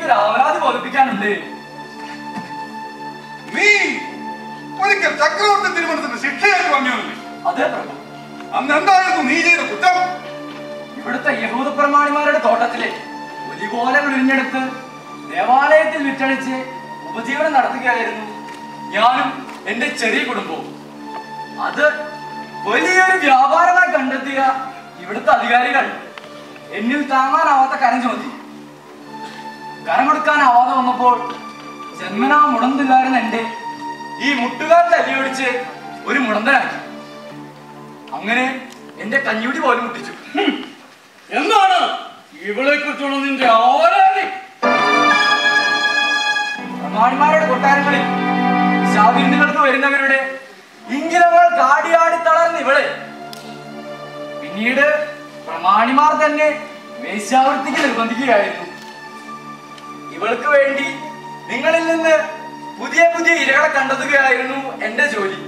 എനിക്കൊരു അപരാധി ബോധിപ്പിക്കാനുണ്ട് നീ ഒരിക്കൽ ചക്രവർത്തി തിരുവനന്തപുരത്തിന് ശിക്ഷയായിട്ട് വാങ്ങിയതല്ലേ അതെ പ്രഭു അന്ന് എന്തായിരുന്നു നീ ചെയ്ത കുറ്റം ഇവിടുത്തെ യഹൂദ പ്രമാണിമാരുടെ തോട്ടത്തിലെ ഒലിപോലെ വിരിഞ്ഞെടുത്ത് ദേവാലയത്തിൽ വിറ്റഴിച്ച് ഉപജീവനം നടത്തുകയായിരുന്നു ഞാനും എന്റെ ചെറിയ കുടുംബവും അത് വലിയൊരു വ്യാപാരമായി കണ്ടെത്തിയ ഇവിടുത്തെ അധികാരികൾ എന്നിൽ താങ്ങാനാവാത്ത കരം ചുമത്തി കരമെടുക്കാനാവാതെ വന്നപ്പോൾ ജന്മനാ മുടന്തില്ലായിരുന്ന എന്റെ ഈ മുട്ടുകാൽ തല്ലിയൊടിച്ച് ഒരു മുടന്തനാക്കി അങ്ങനെ എന്റെ കഞ്ഞുടി പോലും മുട്ടിച്ചു എന്താണ് ഇവളെ കുറിച്ചുള്ള നിന്റെ ആരാധി പ്രമാണിമാരുടെ കൊട്ടാരങ്ങളിൽ ശാവിരുന്നുകൾക്ക് വരുന്നവരുടെ ഇംഗിതങ്ങൾ കാടിയാടി തളർന്ന് ഇവളെ പിന്നീട് പ്രമാണിമാർ തന്നെ വേശ്യാവൃത്തിക്ക് നിർബന്ധിക്കുകയായിരുന്നു ഇവൾക്ക് വേണ്ടി നിങ്ങളിൽ നിന്ന് പുതിയ പുതിയ ഇരകളെ കണ്ടെത്തുകയായിരുന്നു എന്റെ ജോലി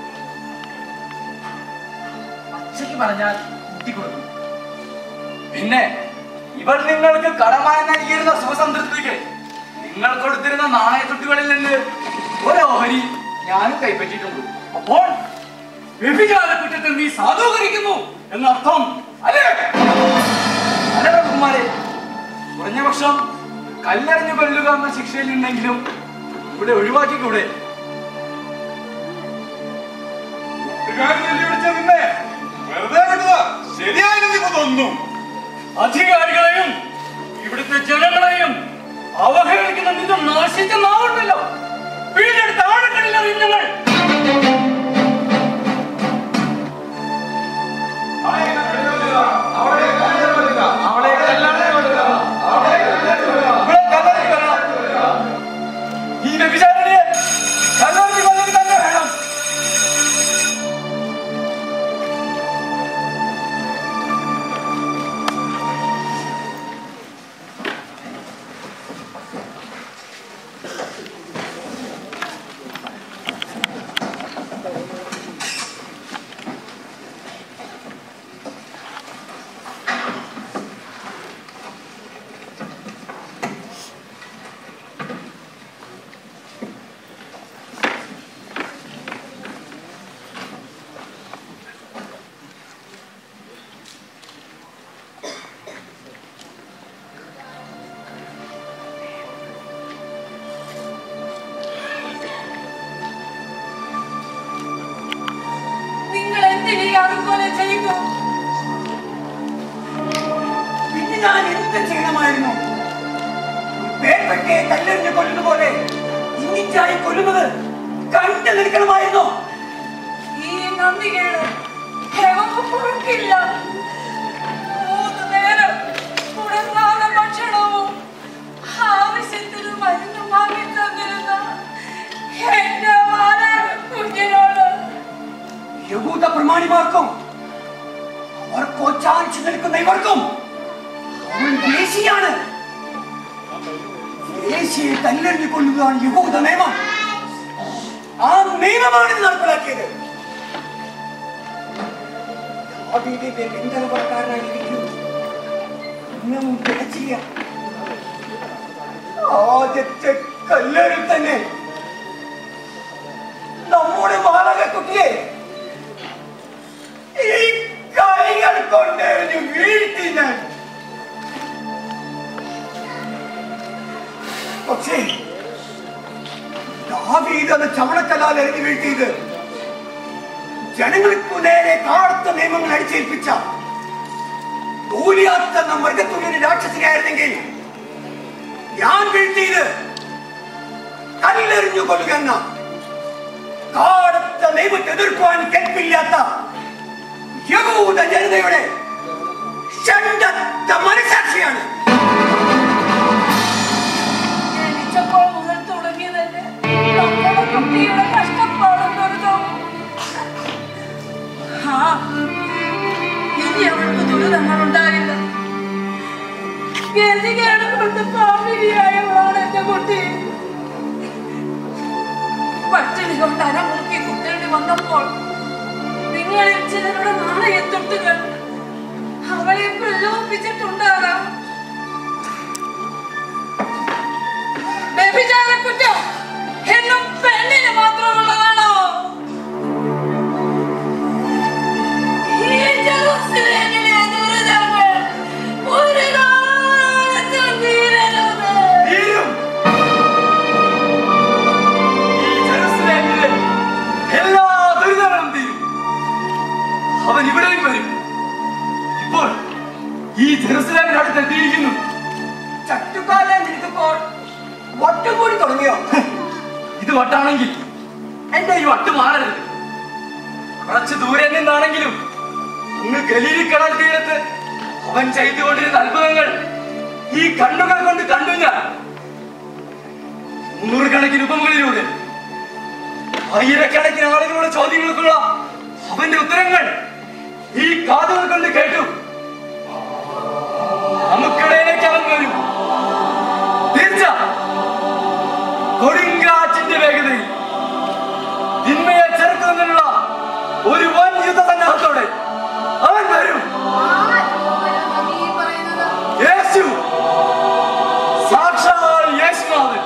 അച്ഛക്ക് പറഞ്ഞാൽ കൂട്ടിക്കൊടുക്കും പിന്നെ ഇവൾ നിങ്ങൾക്ക് കടമായി നൽകിയിരുന്ന സുഖസംതൃപ്തിക്ക് നിങ്ങൾ കൊടുത്തിരുന്ന നാണയത്തുട്ടുകളിൽ നിന്ന് ഒരു ഓഹരി ഞാനും കൈപ്പറ്റിയിട്ടുണ്ട് അപ്പോൾ വ്യഭിചാര കുറ്റത്തിൽ നീ സാധൂകരിക്കുന്നു എന്നർത്ഥം അല്ലേ അല്ല പ്രഭുമാരെ കുറഞ്ഞ പക്ഷം കല്ലെറിഞ്ഞു കൊല്ലുക എന്ന ശിക്ഷയിൽ നിന്നെങ്കിലും ഇവിടെ ഒഴിവാക്കിക്കൂടെ കൂട്ടുകാരൻ വെല്ലുവിളിച്ച നിന്നെ വെറുതെ വിടുക ശരിയായിരുന്നു ഇതൊന്നും അധികാരികളെയും ഇവിടുത്തെ ജനങ്ങളെയും അവഹേളിക്കുന്ന നിന്റെ നാശിച്ച നാവുണ്ടല്ലോ വീടെടുത്ത് ആഴക്കടലിൽ ഞങ്ങൾ അവളെ കല്ലെറിഞ്ഞു കൊല്ലുക. ഇവിടെ കല്ലെറിഞ്ഞു കൊല്ലണം. ഈ വ്യഭിചാരിണിയെ കല്ലെറിഞ്ഞു കൊല്ലുക തന്നെ വേണം നിങ്ങൾ എന്തിനീ അതുപോലെ ചെയ്തു പിന്നെ ഞാൻ എന്ത് ചെയ്യണമായിരുന്നു പേർപ്പെട്ടെ കല്ലെറിഞ്ഞ് കൊല്ലുന്ന പോലെ ഇന്നിച്ചായി കൊല്ലുന്നത് കണ്ടു നിൽക്കണമായിരുന്നോ ഈ നന്ദികേട് ഹെവക്ക് പൊറുക്കില്ല മൂന്ന് നേരം മുടങ്ങാതെ ഭക്ഷണവും ആവശ്യത്തിന് മരുന്നും വാങ്ങി തന്നിരുന്ന എന്റെ മാതാവ് കുഞ്ഞിനോട് യഹൂദ പ്രമാണിമാർക്കും അവർ കോച്ചാഞ്ചു നിൽക്കുന്ന ഇവർക്കും അവൻ ദേശീയാണ് ദേശീയെ കല്ലെറിഞ്ഞു കൊല്ലുകയാണ് യഹൂദ നിയമം ആ നിയമമാണ് ഇത് നടപ്പിലാക്കിയത് ദാവീദിന്റെ പിന്തലപ്പുറക്കാരനായിരിക്കും ഇന്നും തികച്ചില്ല ആദ്യത്തെ കല്ലെറിൽ തന്നെ നമ്മുടെ മാളക കുട്ടിയെ ഈ കൈകൾ കൊണ്ടെറിഞ്ഞ് വീഴ്ത്തി ഞാൻ പക്ഷേ ദാവീദ് അത് ചവണക്കല്ലാൽ എറിഞ്ഞു വീഴ്ത്തിയത് ജനങ്ങൾക്ക് നേരെ കാർത്ത നിയമങ്ങൾ അടിച്ചേൽപ്പിച്ച കൂലിയാത്ത മൃഗത്തുള്ളിന് രാക്ഷസിനായിരുന്നെങ്കിൽ ഞാൻ വീഴ്ത്തിയത് കല്ലെറിഞ്ഞു കൊള്ളുക എന്ന കാടത്ത നിയമത്തെ എതിർക്കുവാൻ കെൽപ്പില്ലാത്ത യഹൂദ ജനതയുടെ ഷണ്ടത്ത മനസാക്ഷിയാണ് ജനിച്ചപ്പോൾ മുതൽ തുടങ്ങിയതല്ലേ നമ്മുടെ കുട്ടിയുടെ കഷ്ടപ്പാടും ദുരിതവും ആ ഇനി അവൾക്ക് ദുരിതങ്ങൾ ഉണ്ടാകില്ല ഗതികേട് കൊണ്ട് പാപിനിയായവളാണ് എന്റെ കുട്ടി പട്ടിണി കൊണ്ട് അരമുറുക്കി കുത്തേണ്ടി വന്നപ്പോൾ നിങ്ങളിൽ ചിലരുടെ നാണയത്തൊട്ടുകൾ അവളെ പ്രലോഭിപ്പിച്ചിട്ടുണ്ടാകാം വട്ടം കൂടി തുടങ്ങിയോ ഇത് വട്ടാണെങ്കിൽ എന്റെ ഈ വട്ട് മാറരുത് കുറച്ച് ദൂരെ നിന്നാണെങ്കിലും അങ്ങ് ഗലീലിക്കടൽ തീരത്ത് അവൻ ചെയ്തുകൊണ്ടിരുന്ന അത്ഭുതങ്ങൾ ഈ കണ്ണുകൾ കൊണ്ട് കണ്ടു ഞാൻ നൂറുകണക്കിന് ഉപമകളിലൂടെ ആയിരക്കണക്കിന് ആളുകളുടെ ചോദ്യങ്ങൾക്കുള്ള അവന്റെ ഉത്തരങ്ങൾ ഈ കാതുകൾ കൊണ്ട് കേട്ടു നമുക്കിടയിലേക്ക് അവൻ വരും തീർച്ച കൊടുങ്കാറ്റിന്റെ വേഗതയിൽ തിന്മയെ ചെറുക്കുന്നതിനുള്ള ഒരു വൻ യുദ്ധ സന്നാഹത്തോടെ അവൻ വരും യേശു സാക്ഷാൽ യേശുനാഥൻ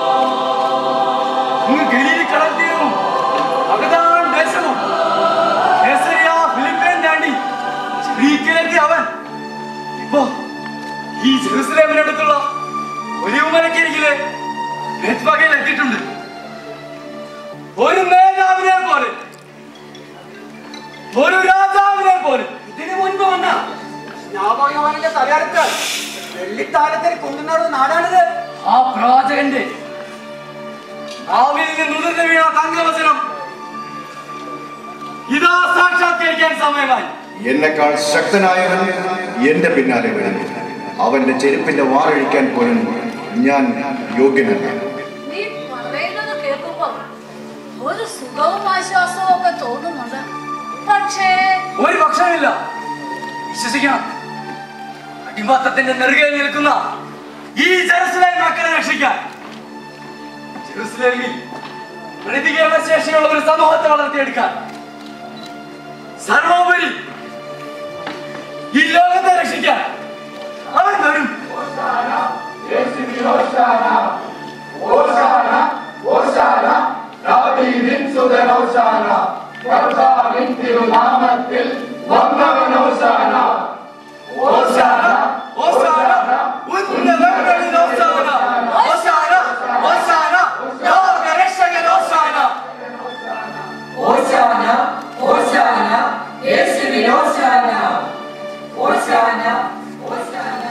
അങ്ങ് ഗലീലി കടൽത്തീരവും അകതാൻ ദേശവും കേസരിയ ഫിലിപ്പൈൻ താണ്ടി ഗ്രീക്കിലെത്തി അവൻ ഇപ്പോ ഈ ജെറുസലേമിനടുത്തുള്ള ഒരു മലക്കരികില് ബെത്പകയിൽ എത്തിയിട്ടുണ്ട് ഒരു നേതാവിനെ പോലെ ഒരു രാജാവിനെ പോലെ ഇതിനു മുൻപ് വന്ന സ്നാപകവാനിന്റെ തലയടുത്ത് വെള്ളിത്താരത്തിൽ കൊണ്ടുനടന്ന നാടാണിത് ആ പ്രവാചകന്റെ നാവിൽ നിന്ന് ഉതിർന്നു വീണ തങ്കവചനം ഇതാ സാക്ഷാത്കരിക്കാൻ സമയമായി എന്നെക്കാൾ ശക്തനായവൻ എന്റെ പിന്നാലെ വരും അവന്റെ ചെരുപ്പിന്റെ വാറഴിക്കാൻ പോലും ഞാൻ യോഗ്യനല്ല നീ പറയുന്നത് കേൾക്കുമ്പോ ഒരു സുഖവും ആശ്വാസവും ഒക്കെ തോന്നുന്നുണ്ട് പക്ഷേ ഒരു പക്ഷമില്ല വിശ്വസിക്കണം അടിമത്തത്തിന്റെ നെറുകയിൽ നിൽക്കുന്ന ഈ ജെറുസലേം മക്കളെ രക്ഷിക്കാൻ ജെറുസലേമിൽ പ്രതികരണ ശേഷിയുള്ള ഒരു സമൂഹത്തെ വളർത്തിയെടുക്കാൻ സർവോപരി ഈ ലോകത്തെ രക്ഷിക്കാൻ അവൻ വരും ഓശാന ഓശാന ഉന്നതങ്ങളിൽ ഓശാന ഓശാന ഓശാന ലോകരക്ഷകൻ ഓശാന ഓശാന ഓശാന യേശുവിൻ ഓശാന ഓശാന ഓശാന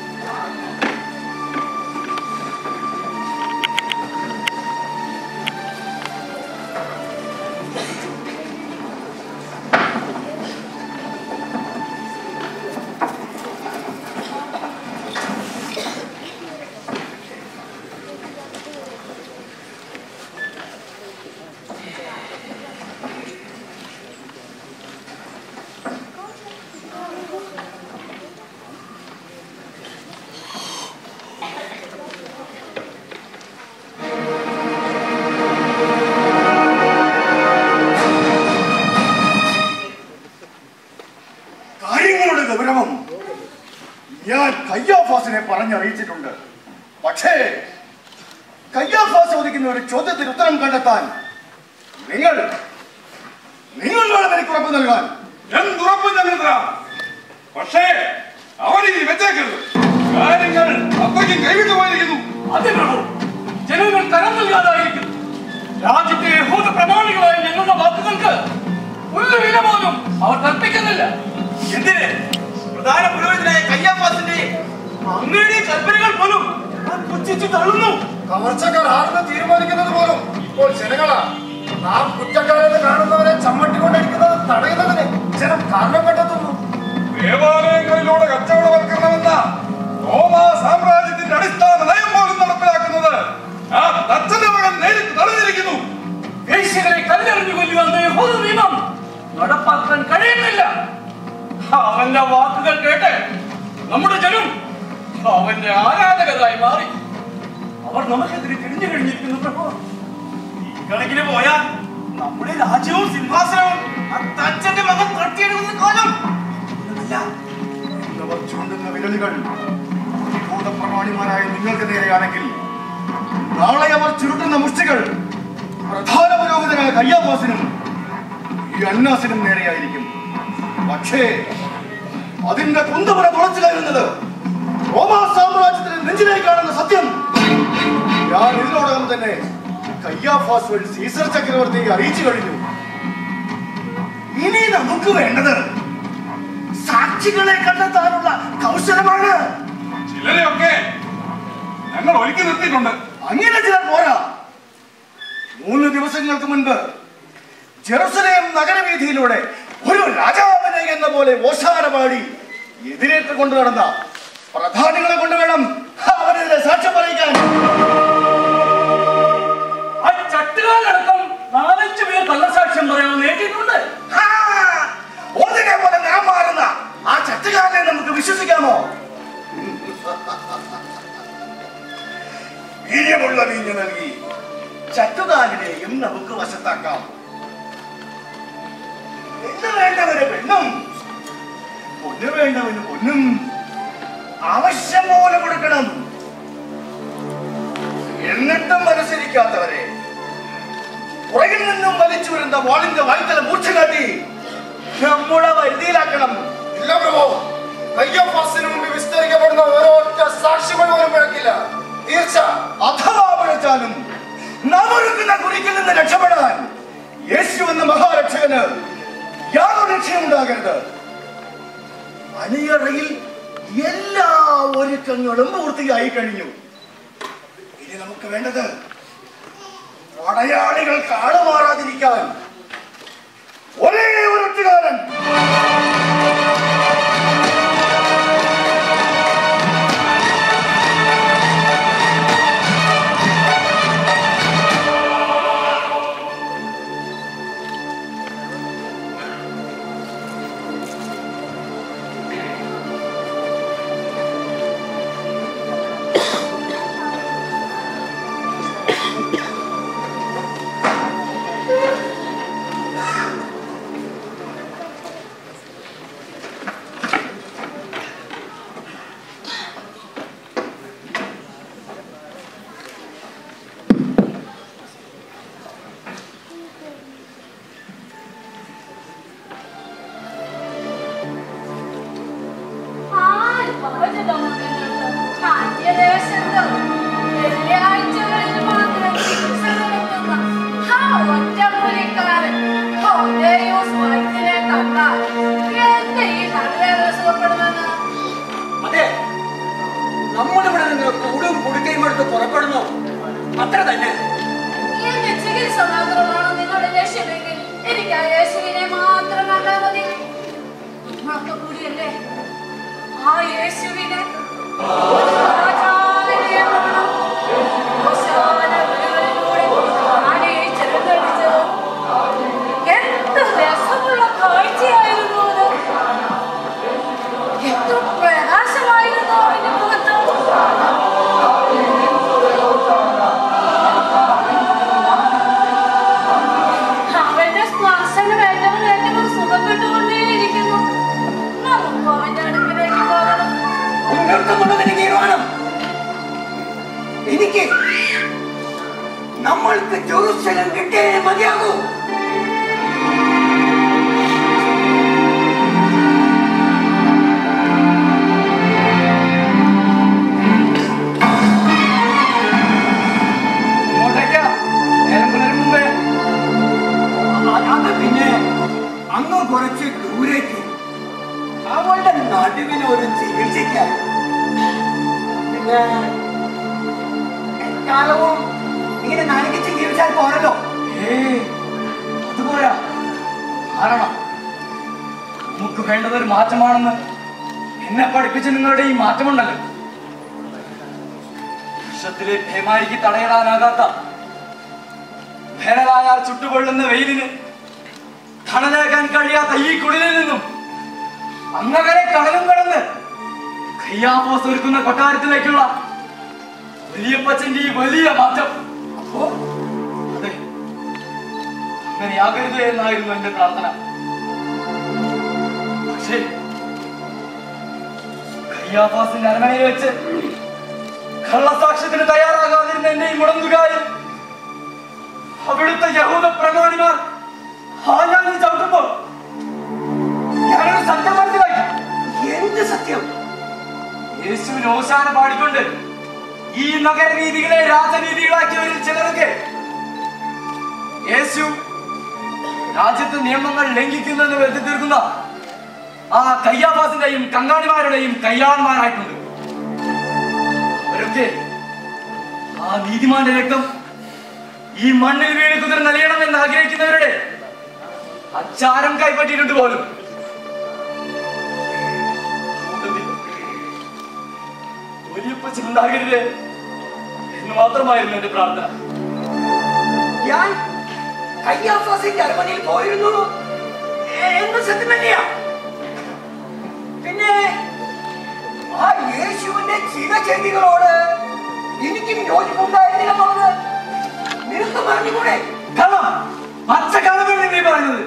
കാര്യങ്ങളുടെ ഗൗരവം ഞാൻ കയ്യാഫാസിനെ പറഞ്ഞറിയിച്ചിട്ടുണ്ട് പക്ഷേ കയ്യാഫാസ് ചോദിക്കുന്ന ഒരു ചോദ്യത്തിന് ഉത്തരം കണ്ടെത്താൻ നിങ്ങൾ നിങ്ങൾ വേണം എനിക്ക് ഉറപ്പ് നൽകാൻ എന്തുറപ്പ് ഞങ്ങൾ തരാം പക്ഷേ അവരിനി വെച്ചേക്കരുത് കാര്യങ്ങൾ അത്രയ്ക്കും കൈവിട്ടു പോയിരിക്കുന്നു അതെ പ്രഭു ജനങ്ങൾ തരം നൽകാതായിരിക്കും രാജ്യത്തെ യഹൂദ പ്രമാണികളായ ഞങ്ങളുടെ വാക്കുകൾക്ക് ഒരു വില പോലും അവർ കൽപ്പിക്കുന്നില്ല എന്തിന് പ്രധാന പുരോഹിതനായ കയ്യാഫാസിന്റെ അങ്ങയുടെ കൽപ്പനകൾ പോലും അവർ പുച്ഛിച്ചു തള്ളുന്നു കവർച്ചക്കാർ ആരെന്ന് തീരുമാനിക്കുന്നത് പോലും ഇപ്പോൾ ജനങ്ങളാ നാം കുറ്റക്കാരെന്ന് കാണുന്നവരെ ചമ്മട്ടി കൊണ്ടടിക്കുന്നത് തടയുന്നതിന് ജനം കാരണം കണ്ടെത്തുന്നു ദേവാലയങ്ങളിലൂടെ കച്ചവടവൽക്കരണമെന്ന റോമാ സാമ്രാജ്യത്തിന്റെ അടിസ്ഥാന നയം പോലും നടപ്പിലാക്കുന്നത് ആ തച്ചന്റെ മകൻ നേരിട്ട് തടഞ്ഞിരിക്കുന്നു വേശ്യകളെ കല്ലെറിഞ്ഞു കൊല്ലുവെന്ന യഹൂദ നിയമം നടപ്പാക്കാൻ കഴിയുന്നില്ല അവന്റെ വാക്കുകൾ കേട്ട് നമ്മുടെ ജനം അവന്റെ ആരാധകരായി മാറി അവർ നമുക്കെതിരെ തിരിഞ്ഞു കഴിഞ്ഞിരിക്കുന്നു പ്രഭു കണക്കിന് പോയാൽ നമ്മുടെ രാജ്യവും സിംഹാസനവും ആ തച്ചന്റെ മകൻ തട്ടിയെടുക്കുന്ന കാലം ഇല്ല. എന്നവർ ചൂണ്ടുന്ന വിരലുകൾ ഭൂതപ്രമാണിമാരായ നിങ്ങൾക്ക് നേരെയാണെങ്കിൽ നാളെ അവർ ചുരുട്ടുന്ന മുഷ്ടികൾ പ്രധാന പുരോഹിതനായ കയ്യാബോസിനും ഈ അന്നാസിനും നേരെയായിരിക്കും പക്ഷേ അതിന്റെ കുന്തപുര തുളച്ചു കയറുന്നത് റോമാ സാമ്രാജ്യത്തിന് നെഞ്ചിലേക്കാണെന്ന സത്യം ഞാൻ ഇതിനോടകം തന്നെ കയ്യാഫാസ് വഴി സീസർ ചക്രവർത്തിയെ അറിയിച്ചു കഴിഞ്ഞു ഇനി നമുക്ക് വേണ്ടത് സാക്ഷികളെ കണ്ടെത്താനുള്ള കൗശലമാണ് ചിലരെയൊക്കെ ഞങ്ങൾ ഒരുക്കി നിർത്തിയിട്ടുണ്ട് അങ്ങനെ ചിലർ പോരാ മൂന്ന് ദിവസങ്ങൾക്ക് മുൻപ് ജെറുസലേം നഗരവീതിയിലൂടെ ഒരു രാജാവിനെ എന്ന പോലെ ഓശാന പാടി എതിരേറ്റ് കൊണ്ടു നടന്ന പ്രധാനികളെ കൊണ്ട് വേണം അവനെതിരെ സാക്ഷ്യം പറയിക്കാൻ ആ ചട്ടുകാലടക്കം നാലഞ്ചു പേർ കള്ളസാക്ഷ്യം പറയാമെന്ന് ഏറ്റിട്ടുണ്ട് ഹാ! ഒന്നിനെ പോലെ നാം മാറുന്ന ആ ചട്ടുകാരനെ നമുക്ക് വിശ്വസിക്കാമോ വീര്യമുള്ള വീഞ്ഞ് നൽകി ചട്ടുകാലിനെയും നമുക്ക് വശത്താക്കാം പെണ്ണ് വേണ്ടവന് പെണ്ണും പൊന്ന് വേണ്ടവന് പൊന്നും ആവശ്യം പോലെ കൊടുക്കണം എന്നിട്ടും മനസ്സിരിക്കാത്തവരെ പുറകിൽ നിന്നും വലിച്ചു വരുന്ന വാളിന്റെ വായ്ത്തല മൂർച്ച കാട്ടി നമ്മുടെ വരുതിയിലാക്കണം ഇല്ല പ്രഭു കയ്യപ്പാസിന് മുമ്പ് വിസ്തരിക്കപ്പെടുന്ന ഓരോറ്റ സാക്ഷികൾ പോലും പിഴക്കില്ല തീർച്ച അഥവാ പിഴച്ചാലും നാം ഒരുക്കുന്ന കുരിക്കിൽ നിന്ന് രക്ഷപ്പെടാൻ യേശു എന്ന മഹാരക്ഷകന് യാതൊരു രക്ഷയും ഉണ്ടാകരുത് അണിയറയിൽ എല്ലാ ഒരുക്കങ്ങളും പൂർത്തിയായി കഴിഞ്ഞു ഇനി നമുക്ക് വേണ്ടത് പടയാളികൾ കാളുമാറാതിരിക്കാൻ ഒരേ ഒരു ഒറ്റുകാരൻ ആര് പറഞ്ഞതാ നിങ്ങൾക്ക്? അന്യദേശത്ത് വെള്ളിയാഴ്ചകളിൽ മാത്രം ചികിത്സ നടത്തുന്ന ആ ഒറ്റമൂലിക്കാരൻ ഹോണ്ടേയൂസ് വൈദ്യനെ കണ്ടാൽ എന്ത് ഈ നടുവേദന സുഖപ്പെടുമെന്ന് അതെ നമ്മളിവിടെ നിന്ന് കൂടും കുടുക്കയും എടുത്ത് പുറപ്പെടുന്നു അത്ര തന്നെ എന്റെ ചികിത്സ മാത്രമാണ് നിങ്ങളുടെ ലക്ഷ്യമെങ്കിൽ എനിക്ക് ആ യേശുവിനെ മാത്രം കണ്ടാൽ മതി നമ്മളൊക്കെ കൂടിയല്ലേ ആ യേശുവിനെ രാജാവിനെ കാണാം. ഓശാന വിളികളിലൂടെ ആനയിച്ചെഴുന്നള്ളിച്ചത്. എന്ത് രസമുള്ള കാഴ്ചയായിരുന്നു അത് എത്ര പ്രകാശമായിരുന്നു അവന്റെ മുഖത്ത് അവന്റെ സ്പർശനം ഏറ്റവും ഏറ്റവും സുഖപ്പെട്ടുകൊണ്ടേയിരിക്കുന്നു നമുക്ക് അവന്റെ അടുക്കിലേക്ക് പോകണം ഉയർത്തുന്നുള്ളത് എനിക്ക് തീരുമാനം എനിക്ക് നമ്മൾക്ക് ജെറുസലം കിട്ടിയേ മതിയാകൂ ഇങ്ങോട്ടേക്കാ നേരം പുലരും മുമ്പേ അ- അത് പിന്നെ അങ്ങ് കുറച്ച് ദൂരേക്ക് അവളുടെ നടുവിന് ഒരു ചികിത്സിക്കാൻ പിന്നെ എക്കാലവും ഇങ്ങനെ നനയ്ക്ക് ചികിത്സിച്ചാൽ പോരല്ലോ ഏയ് അതുപോരാ കാരണം നമുക്ക് വേണ്ടത് ഒരു മാറ്റമാണെന്ന് എന്നെ പഠിപ്പിച്ച നിങ്ങളുടെ ഈ മാറ്റമുണ്ടല്ലോ വിഷത്തിലെ ഭേമാരിക്ക് തടയിടാനാകാത്ത വേനലായാൽ ചുട്ടുപൊള്ളുന്ന വെയിലിന് തണലേക്കാൻ കഴിയാത്ത ഈ കുടിലിൽ നിന്നും അങ്ങകലെ കടലും കടന്ന് കയ്യാപ്പോസ് ഒരുക്കുന്ന കൊട്ടാരത്തിലേക്കുള്ള വലിയപ്പച്ചന്റെ ഈ വലിയ മാറ്റം അപ്പോ അതെ അങ്ങനെയാകരുത് എന്നായിരുന്നു എന്റെ പ്രാർത്ഥന പക്ഷേ കയ്യാഫാസിന്റെ അരമനയിൽ വെച്ച് കള്ളസാക്ഷ്യത്തിന് തയ്യാറാകാതിരുന്ന എന്നെ ഈ മുടങ്ങുകാരൻ അവിടുത്തെ യഹൂദ പ്രമാണിമാർ ആ ഞാൻ ചവിട്ടുമ്പോൾ ഞാനൊരു സത്യം മനസ്സിലാക്കി എന്ത് സത്യം യേശുവിന് ഓശാന പാടിക്കൊണ്ട് ഈ നഗരവീതികളെ രാജനീതികളാക്കിയവരിൽ ചിലരൊക്കെ യേശു രാജ്യത്തെ നിയമങ്ങൾ ലംഘിക്കുന്നെന്ന് വരുത്തി തീർക്കുന്ന ആ കയ്യാഫാസിന്റെയും കങ്ങാണിമാരുടെയും കയ്യാളന്മാരായിട്ടുണ്ട് അവരൊക്കെ ആ ആ നീതിമാന്റെ രക്തം ഈ മണ്ണിൽ വീണ് കുതിർ നലിയണമെന്ന് ആഗ്രഹിക്കുന്നവരുടെ അച്ചാരം കൈപ്പറ്റിയിട്ടുണ്ട് പോലും കൂട്ടത്തിൽ വലിയപ്പച്ചൻ ഉണ്ടാകരുത് എന്ന് മാത്രമായിരുന്നു എന്റെ പ്രാർത്ഥന ഞാൻ കയ്യാഫാസിന്റെ അരമനയിൽ പോയിരുന്നു എ- എന്ന് സത്യം തന്നെയാ പിന്നെ ആ യേശുവിന്റെ ചില ചെയ്തികളോട് എനിക്കും യോജിപ്പുണ്ടായിരുന്നില്ല എന്നുള്ളത് നിനക്ക് പറഞ്ഞുകൂടെ കള്ളം പച്ച കള്ളമാണ് നീ പറയുന്നത്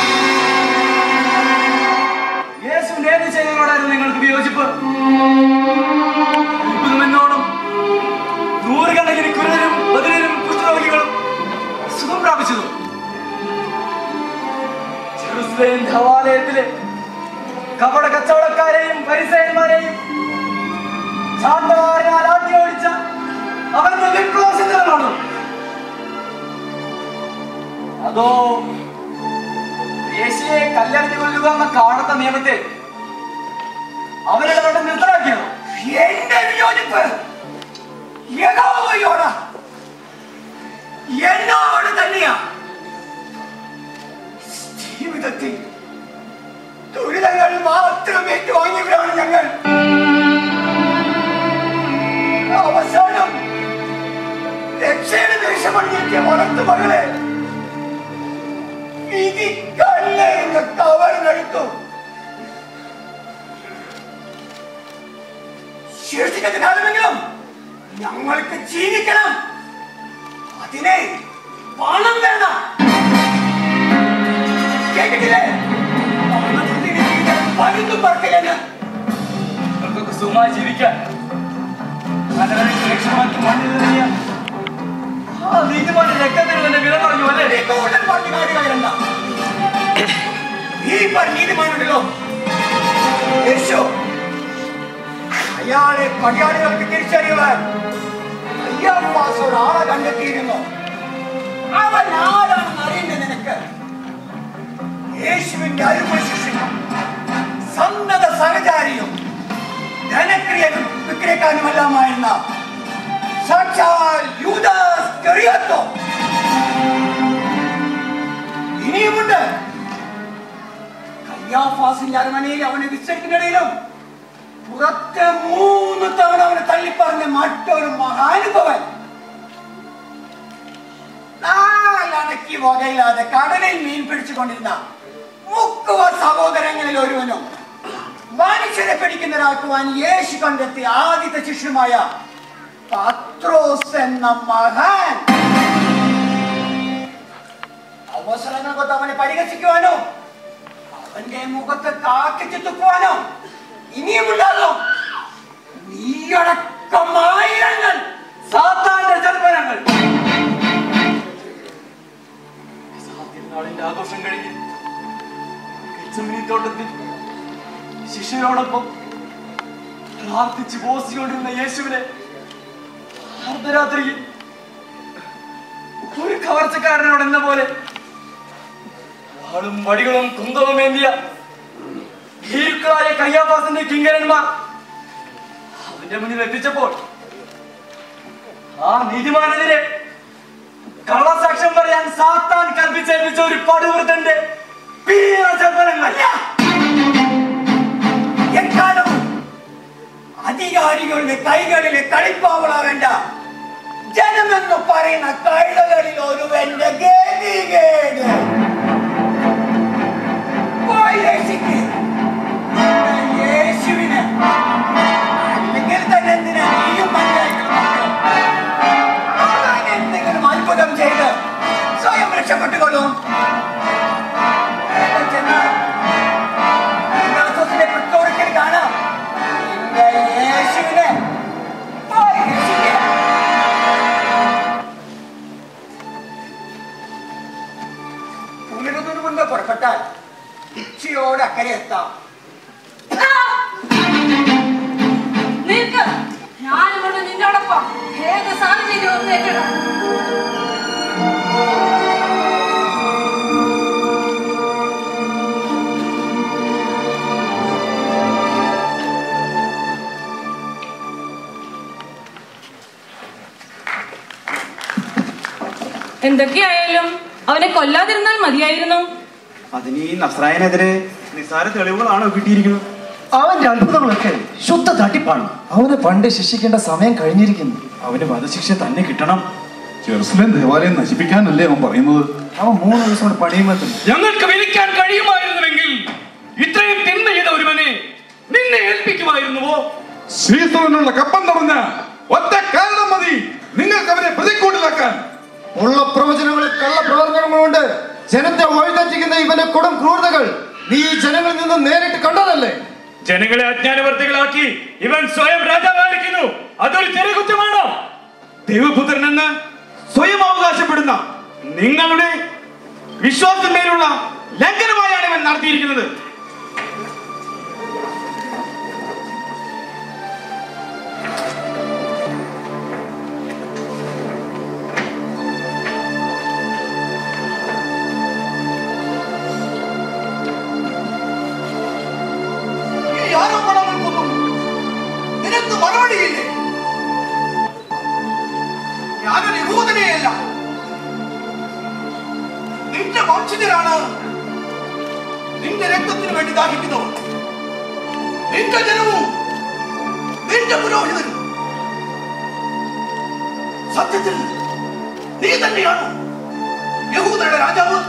യേശുവിന്റെ ഏത് ചെയ്തതിനോടായിരുന്നു നിങ്ങൾക്ക് വിയോജിപ്പ് അത്ഭുതമെന്നോണം നൂറുകണക്കിന് കുരുതരും ബദിരരും കുഷ്ഠരോഗികളും സുഖം പ്രാപിച്ചതും ജെറുസലേം ദേവാലയത്തിലെ കപട കച്ചവടക്കാരെയും പരിസയന്മാരെയും ശാന്തമാരനാൽ ആട്ടി ഓടിച്ച അവരുടെ വിപ്ലവസിദ്ധമാണോ അതോ യേശുയെ കല്ലെറിഞ്ഞു കൊല്ലുക എന്ന കാണത്ത നിയമത്തെ അവരുടെ അവിടെ നിർത്തലാക്കിയോ എന്റെ വിയോജിപ്പ് യഹോവയോടാ എന്നോട് തന്നെയാ ജീവിതത്തിൽ ദുരിതങ്ങൾ മാത്രം ഏറ്റുവാങ്ങിയവരാണ് ഞങ്ങൾ അവസാനം രക്ഷയുടെ ദേശമണിഞ്ഞെത്തിയ വളർത്തു മകളെ വിധി കല്ലെറിഞ്ഞ് കവർന്നെടുത്തു ശേഷിക്കുന്ന കാലമെങ്കിലും ഞങ്ങൾക്ക് ജീവിക്കണം അതിനെ പണം വേണം കേട്ടിട്ടില്ലേ പണത്തിന് മീതെ പരുന്തും പറക്കില്ലെന്ന് നിങ്ങൾക്കൊക്കെ സുഖമായി ജീവിക്കാൻ നല്ലവരെ സുരക്ഷിതമാക്കി മണ്ണിൽ നിറങ്ങിയ ആ നീതിമാന്റെ രക്തത്തിന് തന്നെ വില പറഞ്ഞു അല്ലേ നീ കൂടുതൽ പറഞ്ഞു കാര്യങ്ങളല്ല ഈ നീതിമാനുണ്ടല്ലോ യേശു അയാളെ പടയാളികൾക്ക് തിരിച്ചറിയുവാൻ അയ്യാപ്പാസോട് ആളെ കണ്ടെത്തിയിരുന്നു അവൻ ആരാണെന്ന് അറിയേണ്ടത് നിനക്ക് യേശുവിന്റെ അരുമ ശിഷ്യനും സന്നദ്ധ സഹചാരിയും ധനക്രിയനും വിക്രയക്കാരനുമെല്ലാമായിരുന്ന സാക്ഷാൽ യൂദാസ് കറിയാത്തോ ഇനിയുമുണ്ട് കയ്യാഫാസിന്റെ അരമനയിൽ അവനെ വിസ്തരിക്കുന്നിടയിലും പുറത്ത് മൂന്ന് തവണ അവനെ തള്ളിപ്പറഞ്ഞ മറ്റൊരു മഹാനുഭവൻ നാലണക്കി വകയില്ലാതെ കടലിൽ മീൻ പിടിച്ചുകൊണ്ടിരുന്ന മുക്കുവ സഹോദരങ്ങളിൽ ഒരുവനും മനുഷ്യരെ പിടിക്കുന്നവരാക്കുവാൻ യേശു കണ്ടെത്തിയ ആദ്യത്തെ ശിഷ്യനുമായ പത്രോസ് എന്ന മഹാൻ അവസരങ്ങൾ കൊണ്ട് അവനെ പരിഹസിക്കുവാനോ അവന്റെ മുഖത്ത് കാക്കിച്ചു തുപ്പുവാനോ ഇനിയുമുണ്ടാകും നീയടക്കം ആയിരങ്ങൾ സാത്താന്റെ ജന്മനങ്ങൾ നാളിന്റെ ആഘോഷം കഴിഞ്ഞ് ഗെത്സമനി തോട്ടത്തിൽ ശിഷ്യരോടൊപ്പം പ്രാർത്ഥിച്ച് പോസിക്കൊണ്ടിരുന്ന യേശുവിനെ അർദ്ധരാത്രിയിൽ ഒരു കവർച്ചക്കാരനോട് എന്ന പോലെ വാളും വടികളും കുന്തവും ഏന്തിയ ഭീരുക്കളായ കയ്യാപ്പാസിന്റെ കിങ്കരന്മാർ അവന്റെ മുന്നിൽ എത്തിച്ചപ്പോൾ ആ നീതിമാനെതിരെ കള്ളസാക്ഷ്യം പറയാൻ സാത്താൻ കൽപ്പിച്ചേൽപ്പിച്ച ഒരു പടുവൃത്തന്റെ പീറചർപ്പനങ്ങൾ എക്കാലവും അധികാരികളുടെ കൈകളിലെ കളിപ്പാവളാവേണ്ട ജനമെന്ന് പറയുന്ന കഴുതകളിൽ ഒരുവന്റെ ഗതികേട് പോയി രക്ഷിക്ക്. നിന്റെ യേശുവിനെ അല്ലെങ്കിൽ തന്നെ എന്തിനാ നീയും പഞ്ചായത്തിലും അവൻ എന്തെങ്കിലും അത്ഭുതം ചെയ്ത് സ്വയം രക്ഷപ്പെട്ടുകൊള്ളും വേഗം ചെന്ന് ഇഗ്നാത്തോസിന്റെ പുസ്തകത്തിൽ കാണാം നിന്റെ യേശുവിനെ പോയി രക്ഷിക്കുക. പുലരുന്നതിന് മുൻപ് പുറപ്പെട്ടാൽ ഉച്ചയോടെ അക്കരെ എത്താം നിൽക്ക് ഞാനിവിടെ നിന്നോടൊപ്പം ഏത് സാഹചര്യവും നേരിടാം എന്തൊക്കെയായാലും അവനെ കൊല്ലാതിരുന്നാൽ മതിയായിരുന്നു അതിന് ഈ നസ്രായനെതിരെ നിസ്സാര തെളിവുകളാണോ കിട്ടിയിരിക്കുന്നത് അവന്റെ അത്ഭുതങ്ങളൊക്കെ ശുദ്ധ തട്ടിപ്പാണ് അവനെ പണ്ട് ശിക്ഷിക്കേണ്ട സമയം കഴിഞ്ഞിരിക്കുന്നു അവന് വധശിക്ഷ തന്നെ കിട്ടണം ജെറുസലേം ദേവാലയം നശിപ്പിക്കാനല്ലേ അവൻ പറയുന്നത് അവൻ മൂന്ന് ദിവസം കൊണ്ട് പണിയുമ്പോൾ ഞങ്ങൾക്ക് വിധിക്കാൻ കഴിയുമായിരുന്നുവെങ്കിൽ ഇത്രയും തിന്മ ചെയ്ത ഒരുവനെ നിന്നെ ഏൽപ്പിക്കുമായിരുന്നുവോ സീസറിനുള്ള കപ്പം നിറഞ്ഞ ഒറ്റ കാരണം മതി നിങ്ങൾക്ക് അവരെ പ്രതിക്കൂട്ടിലാക്കാൻ ഉള്ള പ്രവചനങ്ങളിൽ കള്ള പ്രവർത്തനങ്ങൾ കൊണ്ട് ജനത്തെ വഴിതെറ്റിക്കുന്ന ഇവന്റെ കൊടും ക്രൂരതകൾ നീ ഈ ജനങ്ങളിൽ നിന്ന് നേരിട്ട് കണ്ടതല്ലേ ജനങ്ങളെ അജ്ഞാനവർത്തികളാക്കി ഇവൻ സ്വയം രാജാവായിരിക്കുന്നു അതൊരു ചെറിയ കുറ്റമാണോ ദൈവപുത്രൻ എന്ന് സ്വയം അവകാശപ്പെടുന്ന നിങ്ങളുടെ വിശ്വാസത്തിന്മേലുള്ള ലംഘനമായാണ് ഇവൻ നടത്തിയിരിക്കുന്നത് ഈ ആരോപണങ്ങൾക്കൊന്നും നിനക്ക് മറുപടിയില്ലേ ഞാനൊരു യഹൂദനെയല്ല നിന്റെ വംശജരാണ് നിന്റെ രക്തത്തിന് വേണ്ടി ദാഹിക്കുന്നവർ നിന്റെ ജനവും നിന്റെ പുരോഹിതരും സത്യത്തിൽ നീ തന്നെയാണ് യഹൂദരുടെ രാജാവ്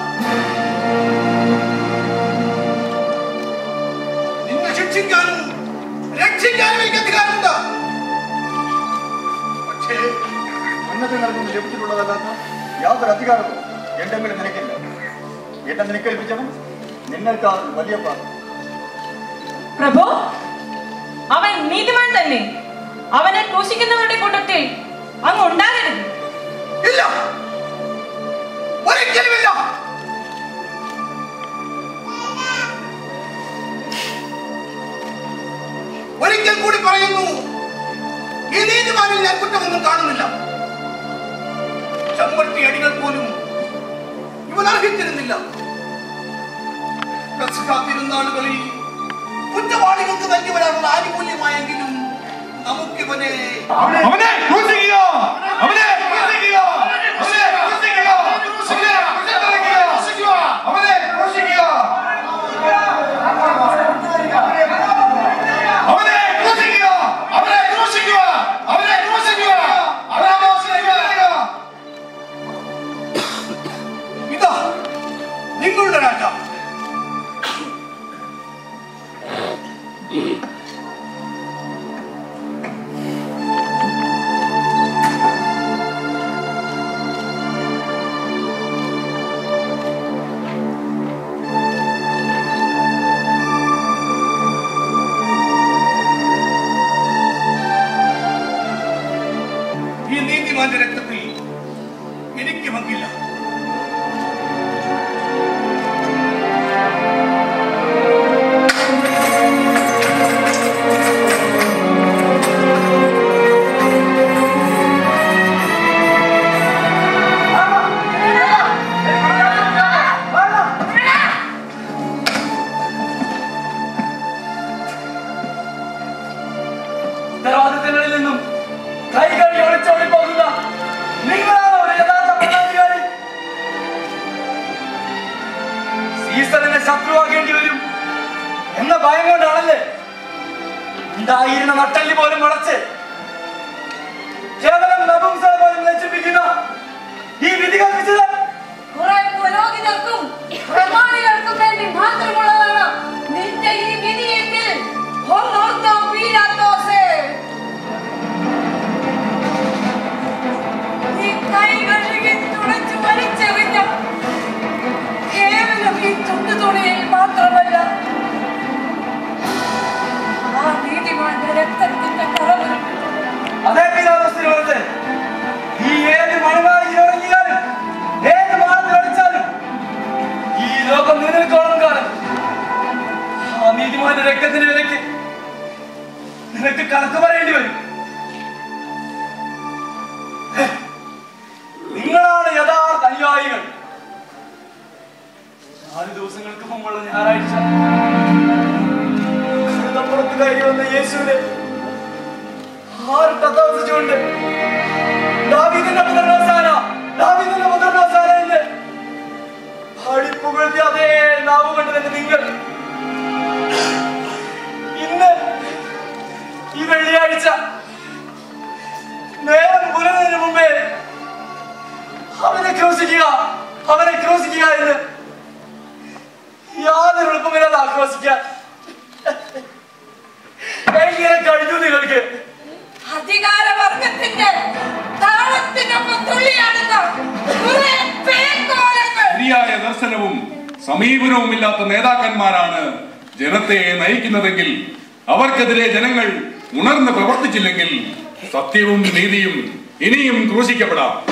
നിന്നെ ശിക്ഷിക്കാനും രക്ഷിക്കാനും എനിക്ക് അധികാരമുണ്ട് പക്ഷേ ഉന്നതങ്ങളിൽ നിന്ന് ലഭിച്ചിട്ടുള്ളതല്ലാത്ത യാതൊരു അധികാരവും എന്റെ മേൽ നിനക്കില്ല എന്നെ നിനക്കേൽപ്പിച്ചവൻ നിന്നേക്കാൾ വലിയ പ്രാർത്ഥന പ്രഭു അവൻ നീതിമാൻ തന്നെ അവനെ ക്രൂശിക്കുന്നവരുടെ കൂട്ടത്തിൽ അങ്ങ് ഉണ്ടാകരുത് ഇല്ല ഒരിക്കലുമില്ല ഒരിക്കൽ കൂടി പറയുന്നു ഈ നീതിമാനിൽ ഞാൻ കുറ്റമൊന്നും കാണുന്നില്ല ചമ്മട്ടി അടികൾ പോലും ഇവൻ അർഹിച്ചിരുന്നില്ല പെസഹ തിരുനാളുകളിൽ കുറ്റവാളികൾക്ക് നൽകി വരാനുള്ള ആനുകൂല്യമായെങ്കിലും നമുക്കിവനെ അവനെ ക്രൂശിക്കുക അവനെ ക്രൂശിക്കുക അവനെ ക്രൂശിക്കുക അവനെ ക്രൂശിക്കുക അവനെ ക്രൂശിക്കുക അവനെ ക്രൂശിക്കുക അവനെ ക്രൂശിക്കുക അവനെ ക്രൂശിക്കുക അവനെ ക്രൂശിക്കുക ഇതാ നിങ്ങളുടെ രാജാവ് ഈ നീതിമാന്റെ രക്തത്തിൽ എനിക്ക് പങ്കില്ല ഉത്തരവാദിത്തങ്ങളിൽ നിന്നും കൈകൾ ഒളിച്ചോടി പോകുന്ന നിങ്ങളാണ് ഒരു യഥാർത്ഥ ഭരണാധികാരി സീസണിനെ ശത്രുവാക്കേണ്ടി വരും എന്ന ഭയം കൊണ്ടാണല്ലേ ഉണ്ടായിരുന്ന നട്ടല്ലി പോലും വളച്ച് കേവലം നപുംസക പോലും നശിപ്പിക്കുന്ന ഈ വിധി കൽപ്പിച്ചത് കുറെ പുരോഹിതർക്കും പ്രമാണികൾക്കും വേണ്ടി മാത്രമുള്ളതാണ് നിന്റെ ഈ വിധിയെങ്കിൽ ഒന്നോർത്തോ പീലാത്തോസേ ഈ കൈ കഴുകി തുളച്ചു വലിച്ചെറിഞ്ഞ കേവലം ഈ തുണ്ടു തുണിയിൽ മാത്രമല്ല ആ നീതിമാന്റെ രക്തത്തിന്റെ കറവ് അതേ പിതാവസ്ഥയിൽ വന്നത് ഈ ഏത് മണിമാരി ഇറങ്ങിയാലും ഏത് മാനത്തിൽ അടിച്ചാലും ഈ ലോകം നിലനിൽക്കോളം കാലം ആ നീതിമാന്റെ രക്തത്തിന്റെ വിലയ്ക്ക് നിനക്ക് കണക്ക് പറയേണ്ടി വരും ഹേ, നിങ്ങളാണ് യഥാർത്ഥ അനുയായികൾ നാല് ദിവസങ്ങൾക്ക് മുമ്പുള്ള ഞായറാഴ്ച കഴുതപ്പുറത്ത് കയറി വന്ന യേശുവിനെ ആരും തത്തവസിച്ചുകൊണ്ട് ദാവീദിന്റെ പുത്രൻ ഹോസാന, ദാവീദിന്റെ പുത്രൻ അവനെ ക്രോശിക്കുക അവനെ ക്രോശിക്കുക എന്ന് യാതൊരു എളുപ്പമില്ലാതെ ആക്രോശിക്കാൻ എങ്ങനെ കഴിഞ്ഞു നിങ്ങൾക്ക് അധികാരവർഗത്തിന്റെ താളത്തിനൊപ്പം തുള്ളിയാടുന്ന കുറെ പേക്കോലങ്ങൾ ശരിയായ ദർശനവും സമീപനവുമില്ലാത്ത നേതാക്കന്മാരാണ് ജനത്തെ നയിക്കുന്നതെങ്കിൽ അവർക്കെതിരെ ജനങ്ങൾ ഉണർന്ന് പ്രവർത്തിച്ചില്ലെങ്കിൽ സത്യവും നീതിയും ഇനിയും ക്രൂശിക്കപ്പെടാം